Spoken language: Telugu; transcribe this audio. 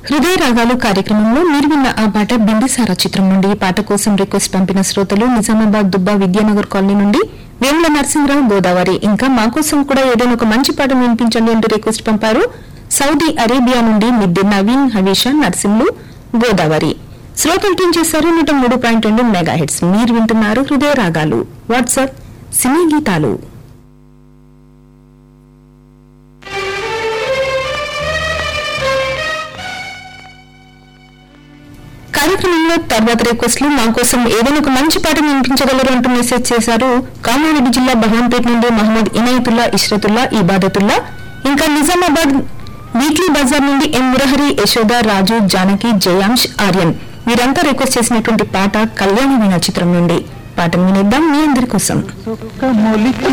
హృదయ రాగాలు కార్యక్రమంలో మీరు విన్న ఆ పాట బింబిసారా చిత్రం నుండి ఈ పాట కోసం రిక్వెస్ట్ పంపిన శ్రోతలు నిజామాబాద్ దుబ్బా విద్యానగర్ కాలనీ నుండి వేముల నరసింహరావు గోదావరి ఇంకా మా కోసం కూడా ఏదైనా ఒక మంచి పాట వినిపించండి అంటూ రిక్వెస్ట్ పంపారు సౌదీ అరేబియా నుండి మిద్దె నవీన్ హవీషా నర్సింహులు గోదావరి శ్రోతలు టీం చేశారు నూట మూడు పాయింట్ రెండు మెగా హిట్స్ మీరు వింటున్నారు హృదయ రాగాలు వాట్సాప్ సినీ గీతాలు కార్యక్రమంలో తర్వాత రిక్వెస్ట్లు మా కోసం ఏదైనా ఒక మంచి పాట వినిపించగలరు అంటూ మెసేజ్ చేశారు కామారెడ్డి జిల్లా భగవాన్పేట నుండి మహమ్మద్ ఇనాయతుల్లా ఇష్రతుల్లా ఇబాదతుల్లా ఇంకా నిజామాబాద్ వీక్లీ బజార్ నుండి ఎం మురహరి యశోద రాజు జానకి జయాంష్ ఆర్యన్ వీరంతా రిక్వెస్ట్ చేసినటువంటి పాట కళ్యాణి వీణ చిత్రం నుండి పాటను వినిద్దాం మీ అందరి కోసం ఒక్క మొలిక